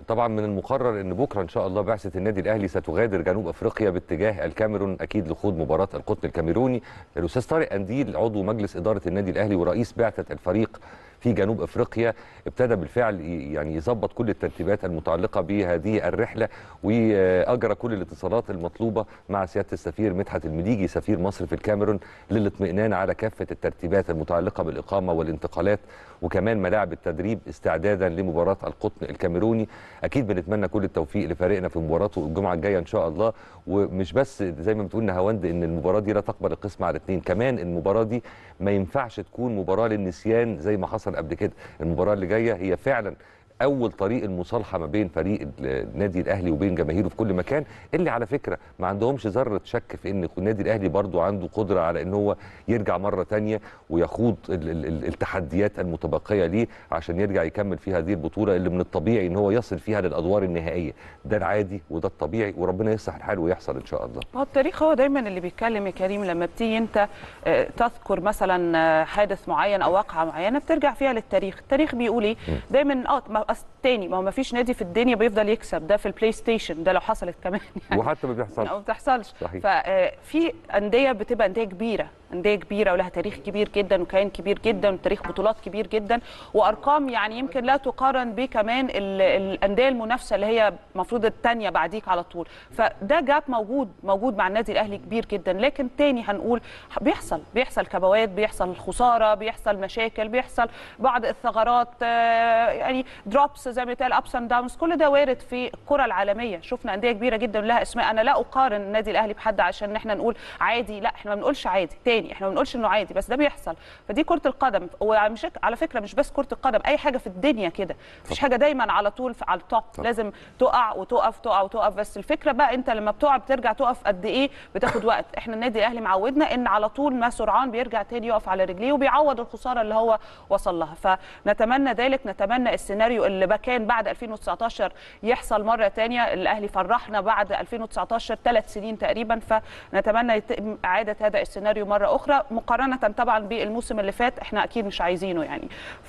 طبعا من المقرر ان بكره ان شاء الله بعثه النادي الاهلي ستغادر جنوب افريقيا باتجاه الكاميرون اكيد لخوض مباراه القطن الكاميروني الاستاذ طارق انديل عضو مجلس اداره النادي الاهلي ورئيس بعثه الفريق في جنوب افريقيا ابتدى بالفعل ي- يعني يظبط كل الترتيبات المتعلقه بهذه الرحله واجرى كل الاتصالات المطلوبه مع سياده السفير مدحت المليجي سفير مصر في الكاميرون للاطمئنان على كافه الترتيبات المتعلقه بالاقامه والانتقالات وكمان ملاعب التدريب استعدادا لمباراه القطن الكاميروني اكيد بنتمنى كل التوفيق لفريقنا في مباراته الجمعه الجايه ان شاء الله ومش بس زي ما بتقول نهاوند ان المباراه دي لا تقبل القسم على اثنين كمان المباراه دي ما ينفعش تكون مباراه للنسيان زي ما حصل قبل كده المباراه اللي جايه هي فعلا اول طريق المصالحه ما بين فريق النادي الاهلي وبين جماهيره في كل مكان اللي على فكره ما عندهمش ذره شك في ان النادي الاهلي برضو عنده قدره على ان هو يرجع مره تانية ويخوض ال- ال- ال- التحديات المتبقيه ليه عشان يرجع يكمل في هذه البطوله اللي من الطبيعي ان هو يصل فيها للادوار النهائيه ده العادي وده الطبيعي وربنا يصلح الحال ويحصل ان شاء الله هو التاريخ هو دايما اللي بيتكلم يا كريم لما بتيجي انت آه، تذكر مثلا آه، حادث معين او واقعه معينه بترجع فيها للتاريخ التاريخ بيقول ايه دايما اه ما أصل تاني ما هو ما فيش نادي في الدنيا بيفضل يكسب ده في البلاي ستيشن ده لو حصلت كمان يعني وحتى ما بيحصلش ما بتحصلش صحيح. ففي انديه بتبقى انديه كبيره انديه كبيره ولها تاريخ كبير جدا وكيان كبير جدا وتاريخ بطولات كبير جدا وارقام يعني يمكن لا تقارن بكمان ال- الانديه المنافسه اللي هي المفروض الثانيه بعديك على طول فده جاب موجود موجود مع النادي الاهلي كبير جدا لكن تاني هنقول بيحصل بيحصل كبوات بيحصل خساره بيحصل مشاكل بيحصل بعض الثغرات آه، يعني دروبس زي ما بيتقال ابس اند داونز كل ده وارد في الكره العالميه شفنا انديه كبيره جدا لها اسماء انا لا اقارن النادي الاهلي بحد عشان احنا نقول عادي لا احنا ما بنقولش عادي تاني احنا ما بنقولش انه عادي بس ده بيحصل فدي كره القدم ومش على فكره مش بس كره القدم اي حاجه في الدنيا كده مفيش حاجه دايما على طول في على التوب لازم تقع وتقف تقع وتقف بس الفكره بقى انت لما بتقع بترجع تقف قد ايه بتاخد وقت احنا النادي الاهلي معودنا ان على طول ما سرعان بيرجع تاني يقف على رجليه وبيعوض الخساره اللي هو وصل لها فنتمنى ذلك نتمنى السيناريو اللي بقى كان بعد 2019 يحصل مره تانية الاهلي فرحنا بعد 2019 ثلاث سنين تقريبا فنتمنى يتم اعاده هذا السيناريو مره اخرى مقارنه طبعا بالموسم اللي فات احنا اكيد مش عايزينه يعني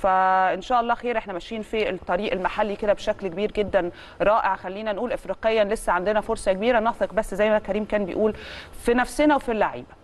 فان شاء الله خير احنا ماشيين في الطريق المحلي كده بشكل كبير جدا رائع خلينا نقول افريقيا لسه عندنا فرصه كبيره نثق بس زي ما كريم كان بيقول في نفسنا وفي اللعيبه